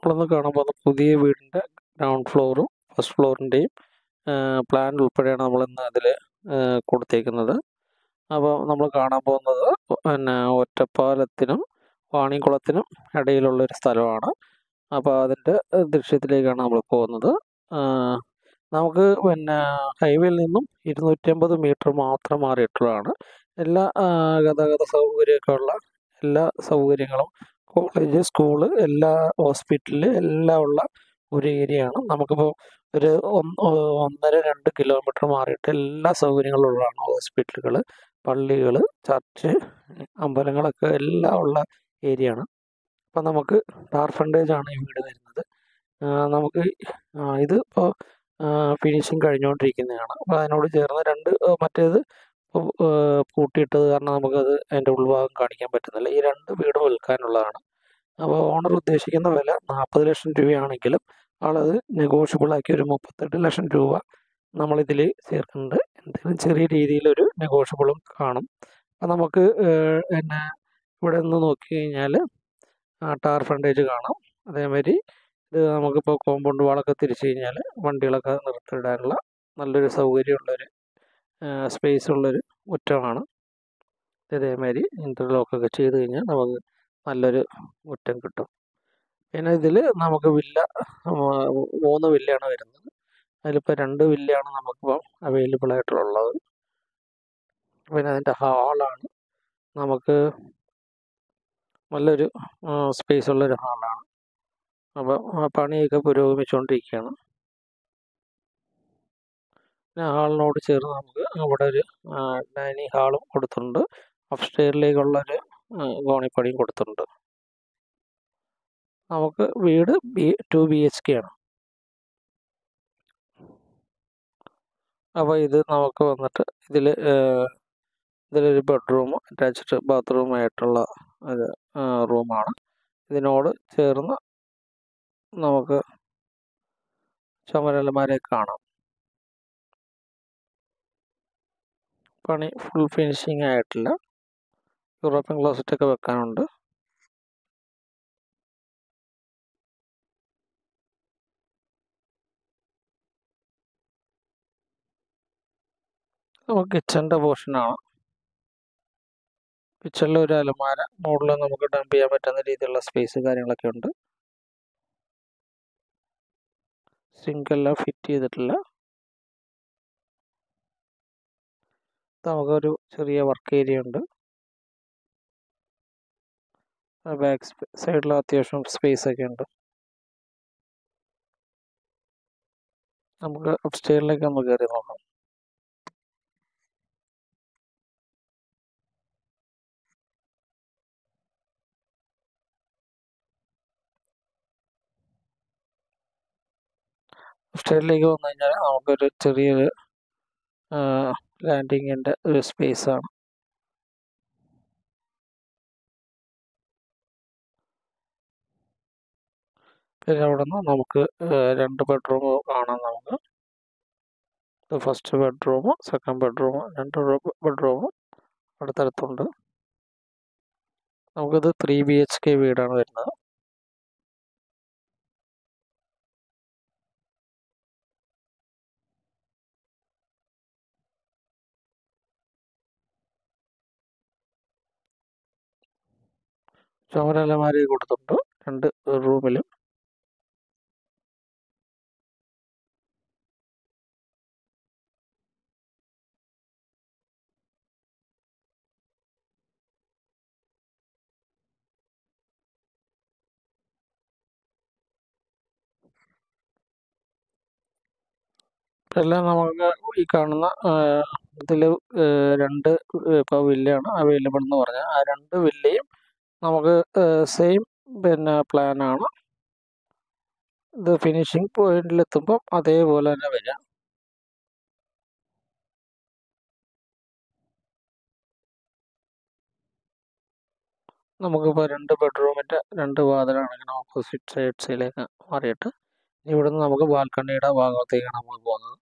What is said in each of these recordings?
നമ്മളിന്ന് കാണാൻ പോകുന്ന പുതിയ വീടിൻ്റെ ഗ്രൗണ്ട് ഫ്ലോറും ഫസ്റ്റ് ഫ്ലോറിൻ്റെയും പ്ലാൻ ഉൾപ്പെടെയാണ് നമ്മളിന്ന് അതിൽ കൊടുത്തേക്കുന്നത് അപ്പോൾ നമ്മൾ കാണാൻ പോകുന്നത് പിന്നെ ഒറ്റപ്പാലത്തിനും വാണിക്കുളത്തിനും ഇടയിലുള്ള ഒരു സ്ഥലമാണ് അപ്പോൾ അതിൻ്റെ ദൃശ്യത്തിലേക്കാണ് നമ്മൾ പോകുന്നത് ആ, നമുക്ക് പിന്നെ ഹൈവേയിൽ നിന്നും ഇരുന്നൂറ്റമ്പത് മീറ്റർ മാത്രം മാറിയിട്ടുള്ളതാണ് എല്ലാ ആ, ഗതാഗത സൗകര്യമൊക്കെ ഉള്ള എല്ലാ സൗകര്യങ്ങളും കോളേജ് സ്കൂള് എല്ലാ ഹോസ്പിറ്റല് എല്ലാം ഉള്ള ഒരു ഏരിയയാണ് നമുക്കിപ്പോൾ ഒരു ഒന്ന് ഒന്നര രണ്ട് കിലോമീറ്റർ മാറിയിട്ട് എല്ലാ സൗകര്യങ്ങളും ഉള്ളതാണ് ഹോസ്പിറ്റലുകൾ പള്ളികൾ ചർച്ച് അമ്പലങ്ങളൊക്കെ എല്ലാം ഉള്ള ഏരിയയാണ് അപ്പം നമുക്ക് ടാർ ഫ്രണ്ടേജ് ആണ് ഈ വീട് വരുന്നത് ആ, നമുക്ക് ആ, ഇത് ഇപ്പോൾ ഫിനിഷിങ് കഴിഞ്ഞുകൊണ്ടിരിക്കുന്നതാണ് അപ്പോൾ അതിനോട് ചേർന്ന് രണ്ട് ആ, മറ്റേത് ഇപ്പോൾ, ആ, പൂട്ടിയിട്ടത് കാരണം നമുക്കത് അതിൻ്റെ ഉൾഭാഗം കാണിക്കാൻ പറ്റുന്നില്ല ഈ രണ്ട് വീടും വിൽക്കാനുള്ളതാണ് അപ്പോൾ ഓണർ ഉദ്ദേശിക്കുന്ന വില നാൽപ്പത് ലക്ഷം രൂപയാണെങ്കിലും ആളത് നെഗോഷ്യബിൾ ആക്കി ഒരു മുപ്പത്തെട്ട് ലക്ഷം രൂപ നമ്മളിതിൽ ചേർക്കുന്നുണ്ട് എന്തെങ്കിലും ചെറിയ രീതിയിലൊരു നെഗോഷ്യബിളും കാണും അപ്പം നമുക്ക് ഏഹ്, പിന്നെ ഇവിടെ നിന്ന് നോക്കി കഴിഞ്ഞാൽ ടാർ ഫ്രണ്ടേജ് കാണാം അതേമാതിരി ഇത് നമുക്കിപ്പോൾ കോമ്പൗണ്ട് വാളൊക്കെ തിരിച്ചു കഴിഞ്ഞാൽ വണ്ടികളൊക്കെ നിർത്തിയിടാനുള്ള നല്ലൊരു സൗകര്യമുള്ളൊരു സ്പേസ് ഉള്ളൊരു മുറ്റമാണ് ഇതേമാതിരി ഇൻ്റർലോക്കൊക്കെ ചെയ്ത് കഴിഞ്ഞാൽ നമുക്ക് നല്ലൊരു മുറ്റം കിട്ടും പിന്നെ ഇതിൽ നമുക്ക് വില്ല ഉം, മൂന്ന് വില്ലയാണ് വരുന്നത് അതിലിപ്പോൾ രണ്ട് വില്ലയാണ് നമുക്കിപ്പോൾ അവൈലബിൾ ആയിട്ടുള്ളത് പിന്നെ അതിൻ്റെ ഹാളാണ് നമുക്ക് നല്ലൊരു സ്പേസ് ഉള്ളൊരു ഹാളാണ് അപ്പോൾ ആ പണിയൊക്കെ പുരോഗമിച്ചുകൊണ്ടിരിക്കുകയാണ് പിന്നെ ഹാളിനോട് ചേർന്ന് നമുക്ക് അവിടെ ഒരു ഡൈനിങ് ഹാളും കൊടുത്തിട്ടുണ്ട് അപ്സ്റ്റെയറിലേക്കുള്ളൊരു ഗോണിപ്പടിയും കൊടുത്തിട്ടുണ്ട് നമുക്ക് വീട് B two B H K ആണ് അപ്പോൾ ഇത് നമുക്ക് വന്നിട്ട് ഇതിൽ ഇതിലൊരു ബെഡ്റൂം അറ്റാച്ച്ഡ് ബാത്റൂമായിട്ടുള്ള ഒരു റൂമാണ് ഇതിനോട് ചേർന്ന് നമുക്ക് ചുമരലമാരെ കാണാം പണി ഫുൾ ഫിനിഷിങ് ആയിട്ടില്ല യൂറോപ്യൻ ക്ലോസറ്റ് ഒക്കെ വെക്കാനുണ്ട് നമുക്ക് കിച്ചൻ്റെ പോർഷനാണ് കിച്ചണിൽ ഒരു അലമാര മുകളിൽ നമുക്ക് ഡംപ് ചെയ്യാൻ പറ്റുന്ന രീതിയിലുള്ള സ്പേസ് കാര്യങ്ങളൊക്കെ ഉണ്ട് സിങ്ക് എല്ലാം ഫിറ്റ് ചെയ്തിട്ടില്ല നമുക്കൊരു ചെറിയ വർക്ക് ഏരിയ ഉണ്ട് ബാക്ക് സൈഡിൽ അത്യാവശ്യം സ്പേസ് ഒക്കെ ഉണ്ട് നമുക്ക് അപ്സ്റ്റേറിലേക്ക് ഒന്ന് കയറി നോക്കാം അപ്സ്റ്റേറിലേക്ക് വന്നു കഴിഞ്ഞാൽ നമുക്കൊരു ചെറിയൊരു ലാൻഡിങ്ങിൻ്റെ ഒരു സ്പേസ് ആണ് പിന്നെ അവിടെ നിന്ന് നമുക്ക് ഏഹ്, രണ്ട് ബെഡ്റൂം കാണാം നമുക്ക് ഫസ്റ്റ് ബെഡ്റൂം സെക്കൻഡ് ബെഡ്റൂം രണ്ട് ബെഡ്റൂം അടുത്തടുത്തുണ്ട് നമുക്കിത് ത്രീ ബി എച്ച് കെ വീടാണ് വരുന്നത് ചുമരലമാരി കൊടുത്തിട്ടുണ്ട് രണ്ട് റൂമിലും എല്ലാം നമുക്ക് ഈ കാണുന്ന ഇതിൽ രണ്ട് ഇപ്പോൾ വില്ലയാണ് അവൈലബിൾ എന്ന് പറഞ്ഞാൽ ആ രണ്ട് വില്ലയും നമുക്ക് സെയിം പിന്നെ പ്ലാനാണ് ഇത് ഫിനിഷിംഗ് പോയിന്റിലെത്തുമ്പം അതേപോലെ തന്നെ വരിക നമുക്കിപ്പോൾ രണ്ട് ബെഡ്റൂമിൻ്റെ രണ്ട് വാതിലാണ് ഇങ്ങനെ ഓപ്പോസിറ്റ് സൈഡ്സിലേക്ക് മാറിയിട്ട് ഇവിടെ നിന്ന് നമുക്ക് ബാൽക്കണിയുടെ ഭാഗത്തേക്കാണ് നമ്മൾ പോകുന്നത്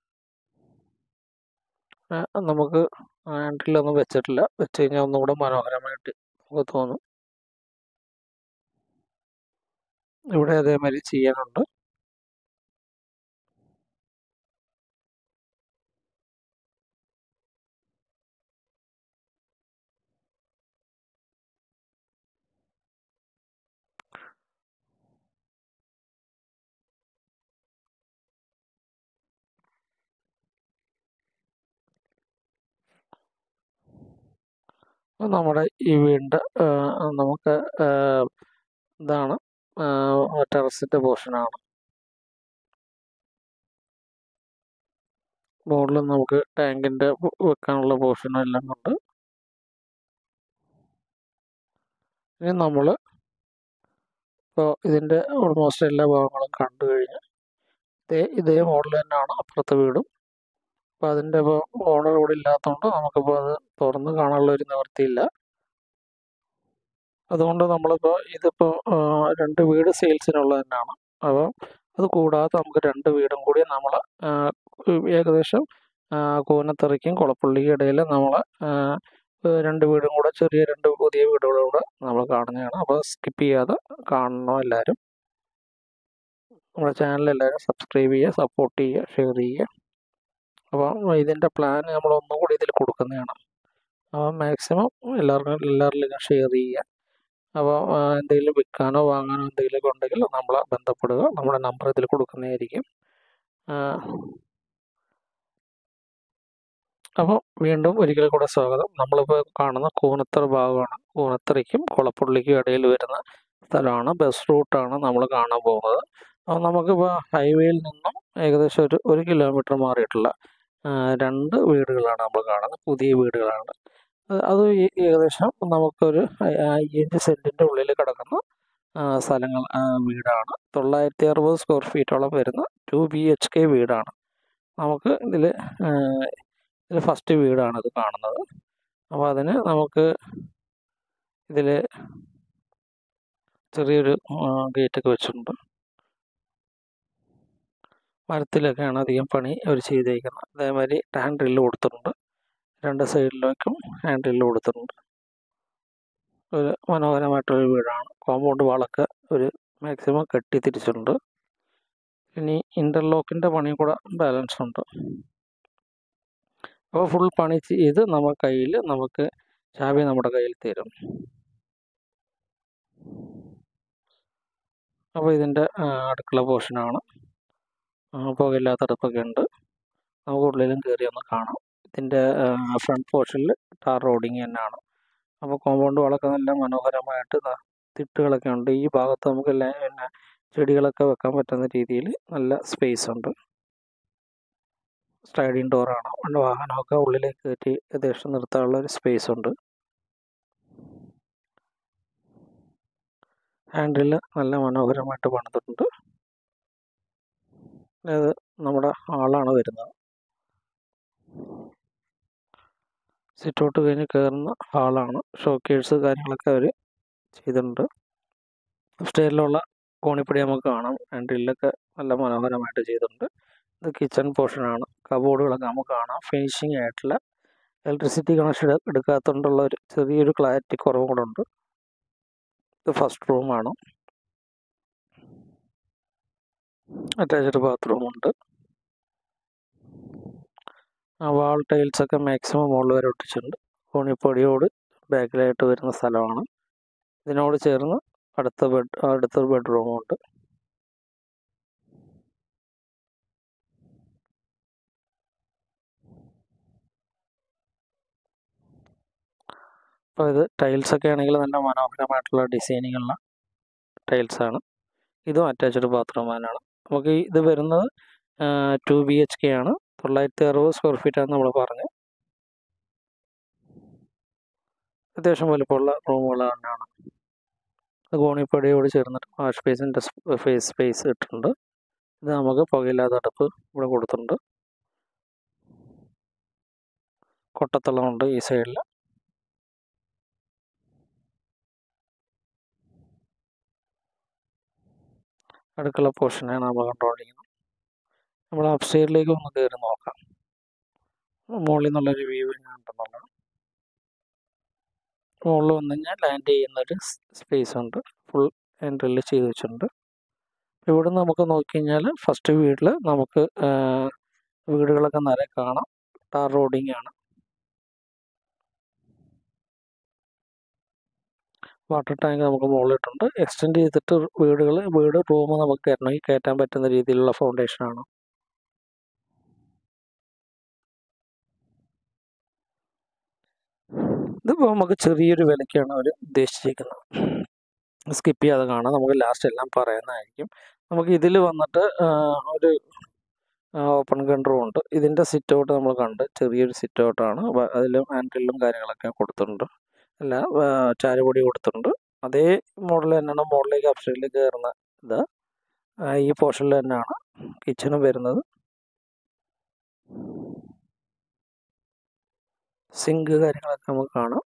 ആ, നമുക്ക് ഹാൻഡിലൊന്നും വെച്ചിട്ടില്ല വെച്ച് കഴിഞ്ഞാൽ ഒന്നുകൂടെ മനോഹരമായിട്ട് നമുക്ക് തോന്നും ഇവിടെ അതേമാതിരി ചെയ്യാനുണ്ട് അപ്പോൾ നമ്മുടെ ഈ വീടിൻ്റെ നമുക്ക് ആ, ഇതാണ് ടെറസിൻ്റെ പോർഷനാണ് മുകളിൽ നമുക്ക് ടാങ്കിൻ്റെ വെക്കാനുള്ള പോർഷനും എല്ലാം ഉണ്ട് ഇനി നമ്മൾ ഇപ്പോൾ ഇതിൻ്റെ ഓൾമോസ്റ്റ് എല്ലാ ഭാഗങ്ങളും കണ്ടു കഴിഞ്ഞ് ഇതേ ഇതേ മോഡൽ തന്നെയാണ് അപ്പുറത്തെ വീടും അപ്പോൾ അതിൻ്റെ ഇപ്പോൾ ഓണർ ഇവിടെ ഇല്ലാത്തതുകൊണ്ട് നമുക്കിപ്പോൾ അത് തുറന്ന് കാണാനുള്ള ഒരു നിവൃത്തിയില്ല അതുകൊണ്ട് നമ്മളിപ്പോൾ ഇതിപ്പോൾ ആ, രണ്ട് വീട് സെയിൽസിനുള്ളത് തന്നെയാണ് അപ്പോൾ അത് കൂടാതെ നമുക്ക് രണ്ട് വീടും കൂടി നമ്മൾ ഏകദേശം ആ, കൂനത്തറയ്ക്കും കുളപ്പള്ളിക്കും ഇടയിൽ നമ്മൾ രണ്ട് വീടും കൂടെ ചെറിയ രണ്ട് പുതിയ വീടുകളും കൂടെ നമ്മൾ കാണുന്നതാണ് അപ്പോൾ സ്കിപ്പ് ചെയ്യാതെ കാണണം എല്ലാവരും നമ്മുടെ ചാനൽ എല്ലാവരും സബ്സ്ക്രൈബ് ചെയ്യുക സപ്പോർട്ട് ചെയ്യുക ഷെയർ ചെയ്യുക അപ്പോൾ ഇതിൻ്റെ പ്ലാൻ നമ്മൾ ഒന്നും കൂടി ഇതിൽ കൊടുക്കുന്നതാണ് അപ്പോൾ മാക്സിമം എല്ലാവർക്കും എല്ലാവരിലേക്കും ഷെയർ ചെയ്യുക അപ്പോൾ ആ, എന്തെങ്കിലും വിൽക്കാനോ വാങ്ങാനോ എന്തെങ്കിലുമൊക്കെ ഉണ്ടെങ്കിൽ നമ്മളെ ബന്ധപ്പെടുക നമ്മുടെ നമ്പർ ഇതിൽ കൊടുക്കുന്നതായിരിക്കും ആ, അപ്പോൾ വീണ്ടും ഒരിക്കൽ കൂടെ സ്വാഗതം നമ്മളിപ്പോൾ കാണുന്ന കൂനത്തറ ഭാഗമാണ് കൂനത്തറയ്ക്കും കുളപ്പുള്ളിക്കും ഇടയിൽ വരുന്ന സ്ഥലമാണ് ബസ് റൂട്ടാണ് നമ്മൾ കാണാൻ പോകുന്നത് അപ്പോൾ നമുക്കിപ്പോൾ ഹൈവേയിൽ നിന്നും ഏകദേശം ഒരു ഒരു കിലോമീറ്റർ മാറിയിട്ടുള്ള ആ, രണ്ട് വീടുകളാണ് നമ്മൾ കാണുന്നത് പുതിയ വീടുകളാണ് അത് അത് ഈ- ഏകദേശം നമുക്കൊരു അ- അയ്യഞ്ച് സെൻറ്റിൻ്റെ ഉള്ളിൽ കിടക്കുന്ന ആ, സ്ഥലങ്ങൾ ആ, വീടാണ് തൊള്ളായിരത്തി അറുപത് സ്ക്വയർ ഫീറ്റോളം വരുന്ന ടു ബി എച്ച് കെ വീടാണ് നമുക്ക് ഇതിൽ ഇതിൽ ഫസ്റ്റ് വീടാണ് ഇത് കാണുന്നത് അപ്പോൾ അതിന് നമുക്ക് ഇതിൽ ചെറിയൊരു ഗേറ്റൊക്കെ വെച്ചിട്ടുണ്ട് മരത്തിലൊക്കെയാണ് അധികം പണി അവർ ചെയ്തേക്കുന്നത് അതേമാതിരി ഹാൻഡ് ഡ്രില്ല് കൊടുത്തിട്ടുണ്ട് രണ്ട് സൈഡിലേക്കും ഹാൻഡ് ഡ്രില്ല് കൊടുത്തിട്ടുണ്ട് ഒരു മനോഹരമായിട്ടൊരു വീടാണ് കോമ്പൗണ്ട് വാളൊക്കെ ഒരു മാക്സിമം കെട്ടി തിരിച്ചിട്ടുണ്ട് ഇനി ഇൻ്റർലോക്കിൻ്റെ പണി കൂടെ ബാലൻസ് ഉണ്ട് അപ്പോൾ ഫുൾ പണി ചെയ്ത് നമ്മൾ കയ്യിൽ നമുക്ക് ചാവി നമ്മുടെ കയ്യിൽ തരും അപ്പോൾ ഇതിൻ്റെ അടുക്കള പോർഷനാണ് പുകയില്ലാത്ത അടുപ്പൊക്കെ ഉണ്ട് നമുക്ക് ഉള്ളിലും കയറി ഒന്ന് കാണാം ഇതിൻ്റെ ഫ്രണ്ട് പോർഷനിൽ ടാർ റോഡിങ് തന്നെയാണ് അപ്പോൾ കോമ്പൗണ്ട് വളമൊക്കെ നല്ല മനോഹരമായിട്ട് ദാ തിട്ടുകളൊക്കെ ഉണ്ട് ഈ ഭാഗത്ത് നമുക്ക് ല- പിന്നെ ചെടികളൊക്കെ വെക്കാൻ പറ്റുന്ന രീതിയിൽ നല്ല സ്പേസ് ഉണ്ട് സ്ലൈഡിങ് ഡോറാണ് അതുകൊണ്ട് വാഹനമൊക്കെ ഉള്ളിലേക്ക് കയറ്റി ഏകദേശം നിർത്താനുള്ള ഒരു സ്പേസ് ഉണ്ട് ഹാൻഡിൽ നല്ല മനോഹരമായിട്ട് പണിതിട്ടുണ്ട് അത് നമ്മുടെ ഹാളാണ് വരുന്നത് സിറ്റൗട്ട് കഴിഞ്ഞ് കയറുന്ന ഹാളാണ് ഷോക്കേഴ്സ് കാര്യങ്ങളൊക്കെ അവർ ചെയ്തിട്ടുണ്ട് സ്റ്റൈലിലുള്ള കോണിപ്പടി നമുക്ക് കാണാം ഹാൻഡിലൊക്കെ നല്ല മനോഹരമായിട്ട് ചെയ്തിട്ടുണ്ട് ഇത് കിച്ചൺ പോർഷനാണ് കബോർഡുകളൊക്കെ നമുക്ക് കാണാം ഫിനിഷിംഗ് ആയിട്ടുള്ള ഇലക്ട്രിസിറ്റി കണക്ഷൻ എടുക്കാത്തതുകൊണ്ടുള്ള ഒരു ചെറിയൊരു ക്ലാരിറ്റി കുറവും കൂടെ ഉണ്ട് ഇത് ഫസ്റ്റ് റൂമാണ് അറ്റാച്ച്ഡ് ബാത്റൂം ഉണ്ട് ആ വാൾ ടൈൽസ് ഒക്കെ മാക്സിമം മുകളിൽ വരെ ഒട്ടിച്ചിട്ടുണ്ട് കോണിപ്പടിയോട് ബാക്കിലായിട്ട് വരുന്ന സ്ഥലമാണ് ഇതിനോട് ചേർന്ന് അടുത്ത ബെഡ് അടുത്ത ബെഡ്റൂമും ഉണ്ട് അപ്പോൾ ഇത് ടൈൽസ് ഒക്കെ ആണെങ്കിൽ നല്ല മനോഹരമായിട്ടുള്ള ഡിസൈനിങ് ഉള്ള ടൈൽസ് ആണ് ഇതും അറ്റാച്ച്ഡ് ബാത്റൂം തന്നെയാണ് നമുക്ക് ഈ ഇത് വരുന്നത് ടു ബി എച്ച് കെ ആണ് തൊള്ളായിരത്തി അറുപത് സ്ക്വയർ ഫീറ്റ് ആണ് നമ്മൾ പറഞ്ഞത് അത്യാവശ്യം വലുപ്പമുള്ള റൂമുകൾ തന്നെയാണ് ഇത് കോണിപ്പടിയോട് ചേർന്നിട്ട് വാഷ് ബേസിൻ്റെ ഫേസ് സ്പേസ് ഇട്ടിട്ടുണ്ട് ഇത് നമുക്ക് പുകയില്ലാത്ത അടുപ്പ് ഇവിടെ കൊടുത്തിട്ടുണ്ട് കൊട്ടത്തളമുണ്ട് ഈ സൈഡിൽ അടുക്കള പോർഷനാണ് നമ്മൾ കണ്ടുകൊണ്ടിരിക്കുന്നത് നമ്മൾ അപ്സ്റ്റേറിലേക്ക് ഒന്ന് കയറി നോക്കാം മുകളിൽ നിന്നുള്ളൊരു വ്യൂ ഉണ്ടെന്നുള്ളത് മുകളിൽ വന്നു കഴിഞ്ഞാൽ ലാൻഡ് ചെയ്യുന്ന ഒരു സ്പേസ് ഉണ്ട് ഫുൾ എൻട്രിൽ ചെയ്ത് വെച്ചിട്ടുണ്ട് ഇവിടുന്ന് നമുക്ക് നോക്കിക്കഴിഞ്ഞാൽ ഫസ്റ്റ് വീട്ടിൽ നമുക്ക് വീടുകളൊക്കെ നിറയെ കാണാം ടാർ റോഡിങ് ആണ് വാട്ടർ ടാങ്ക് നമുക്ക് മുകളിലിട്ടുണ്ട് എക്സ്റ്റെൻഡ് ചെയ്തിട്ട് വീടുകൾ വീട് റൂം നമുക്ക് കയറണമെങ്കിൽ കയറ്റാൻ പറ്റുന്ന രീതിയിലുള്ള ഫൗണ്ടേഷനാണ് ഇതിപ്പോൾ നമുക്ക് ചെറിയൊരു വിലയ്ക്കാണ് അവർ ഉദ്ദേശിച്ചിരിക്കുന്നത് സ്കിപ്പ് ചെയ്യാതെ കാണാം നമുക്ക് ലാസ്റ്റ് എല്ലാം പറയുന്നതായിരിക്കും നമുക്ക് ഇതിൽ വന്നിട്ട് ഒരു ഓപ്പൺ കൺട്രോൾ ഉണ്ട് ഇതിൻ്റെ സിറ്റ് ഔട്ട് നമ്മൾ കണ്ട് ചെറിയൊരു സിറ്റ് ഔട്ടാണ് അതിലും ഹാൻഡിലും കാര്യങ്ങളൊക്കെ കൊടുത്തിട്ടുണ്ട് അല്ല ചാരുപൊടി കൊടുത്തിട്ടുണ്ട് അതേ മോഡൽ തന്നെയാണ് മോഡലിലേക്ക് അപ്സ്റ്റേറ്റിലേക്ക് കയറുന്ന ഇത് ഈ പോർഷനിൽ തന്നെയാണ് കിച്ചണും വരുന്നത് സിങ്ക് കാര്യങ്ങളൊക്കെ നമുക്ക് കാണാം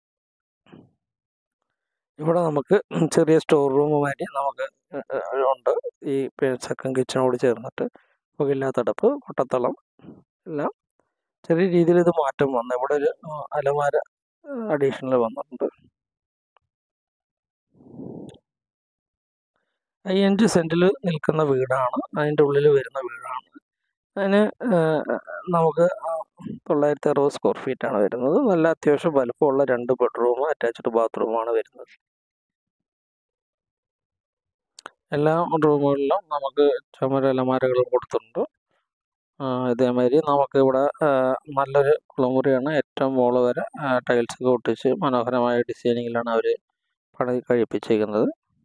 ഇവിടെ നമുക്ക് ചെറിയ സ്റ്റോർ റൂം മാതിരി നമുക്ക് ഉണ്ട് ഈ സെക്കൻഡ് കിച്ചണോട് ചേർന്നിട്ട് പുകയില്ലാത്തടപ്പ് കൊട്ടത്തളം എല്ലാം ചെറിയ രീതിയിൽ ഇത് മാറ്റം വന്നു ഇവിടെ ഒരു അലമാര അഡീഷണൽ വന്നിട്ടുണ്ട് അയ്യഞ്ച് സെൻറ്റിൽ നിൽക്കുന്ന വീടാണ് അതിൻ്റെ ഉള്ളിൽ വരുന്ന വീടാണ് അതിന് നമുക്ക് തൊള്ളായിരത്തി അറുപത് സ്ക്വയർ ഫീറ്റാണ് വരുന്നത് നല്ല അത്യാവശ്യം വലുപ്പമുള്ള രണ്ട് ബെഡ്റൂം അറ്റാച്ച്ഡ് ബാത്റൂമാണ് വരുന്നത് എല്ലാ റൂമുകളിലും നമുക്ക് ചുമര അലമാരകളും കൊടുത്തിട്ടുണ്ട് ഇതേമാതിരി നമുക്ക് ഇവിടെ നല്ലൊരു കുളമുറിയാണ് ഏറ്റവും മുകളിൽ വരെ ടൈൽസ് ഒക്കെ ഒട്ടിച്ച് മനോഹരമായ ഡിസൈനിങ്ങിലാണ് അവർ പണി കഴിപ്പിച്ചിരിക്കുന്നത്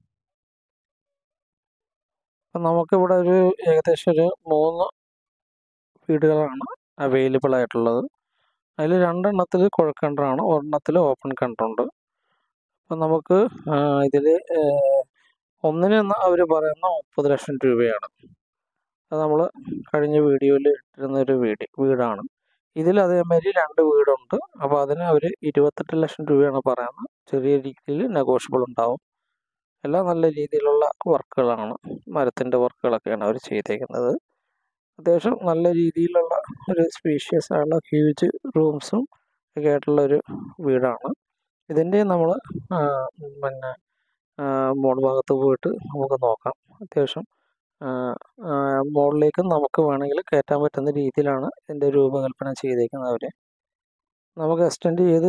അപ്പം നമുക്കിവിടെ ഒരു ഏകദേശം ഒരു മൂന്ന് വീടുകളാണ് അവൈലബിൾ ആയിട്ടുള്ളത് അതിൽ രണ്ടെണ്ണത്തിൽ കുഴക്കണ്ടറാണ് ഒരെണ്ണത്തിൽ ഓപ്പൺ കണ്ടറുണ്ട് അപ്പം നമുക്ക് ഇതിൽ ഒന്നിന് അവർ പറയുന്ന മുപ്പത് ലക്ഷം രൂപയാണ് അത് നമ്മൾ കഴിഞ്ഞ വീഡിയോയിൽ ഇട്ടിരുന്ന ഒരു വീട് വീടാണ് ഇതിൽ അതേമാതിരി രണ്ട് വീടുണ്ട് അപ്പോൾ അതിന് അവർ ഇരുപത്തെട്ട് ലക്ഷം രൂപയാണ് പറയുന്നത് ചെറിയ രീതിയിൽ നെഗോഷ്യബിൾ ഉണ്ടാവും എല്ലാം നല്ല രീതിയിലുള്ള വർക്കുകളാണ് മരത്തിൻ്റെ വർക്കുകളൊക്കെയാണ് അവർ ചെയ്തേക്കുന്നത് അത്യാവശ്യം നല്ല രീതിയിലുള്ള ഒരു സ്പീഷ്യസ് ആയുള്ള ഹ്യൂജ് റൂംസും ഒക്കെ ആയിട്ടുള്ള ഒരു വീടാണ് ഇതിൻ്റെ നമ്മൾ പിന്നെ മോൾ ഭാഗത്ത് പോയിട്ട് നമുക്ക് നോക്കാം അത്യാവശ്യം മുകളിലേക്ക് നമുക്ക് വേണമെങ്കിൽ കയറ്റാൻ പറ്റുന്ന രീതിയിലാണ് ഇതിൻ്റെ രൂപകൽപ്പന ചെയ്തേക്കുന്നത് അവർ നമുക്ക് എക്സ്റ്റെൻഡ് ചെയ്ത്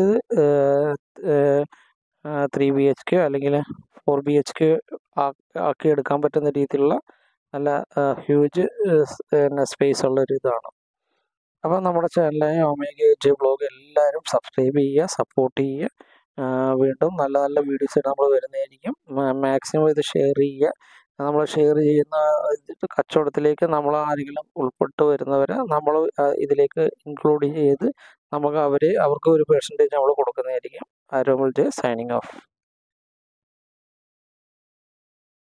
ത്രീ ബി എച്ച് കെ അല്ലെങ്കിൽ ഫോർ ബി എച്ച് കെ ആക്കി എടുക്കാൻ പറ്റുന്ന രീതിയിലുള്ള നല്ല ഹ്യൂജ് പിന്നെ സ്പേസ് ഉള്ള ഒരു ഇതാണ് അപ്പോൾ നമ്മുടെ ചാനലായ ഒമേഗ എച്ച് ബ്ലോഗ് എല്ലാവരും സബ്സ്ക്രൈബ് ചെയ്യുക സപ്പോർട്ട് ചെയ്യുക വീണ്ടും നല്ല നല്ല വീഡിയോസ് നമ്മൾ വരുന്നതായിരിക്കും മാക്സിമം ഇത് ഷെയർ ചെയ്യുക നമ്മൾ ഷെയർ ചെയ്യുന്ന ഇത് കച്ചവടത്തിലേക്ക് നമ്മൾ ആരെങ്കിലും ഉൾപ്പെട്ട് വരുന്നവരെ നമ്മൾ ഇതിലേക്ക് ഇൻക്ലൂഡ് ചെയ്ത് നമുക്ക് അവരെ അവർക്ക് ഒരു പെർസെൻറ്റേജ് നമ്മൾ കൊടുക്കുന്നതായിരിക്കും ആരോമൽ ജെ സൈനിങ് ഓഫ്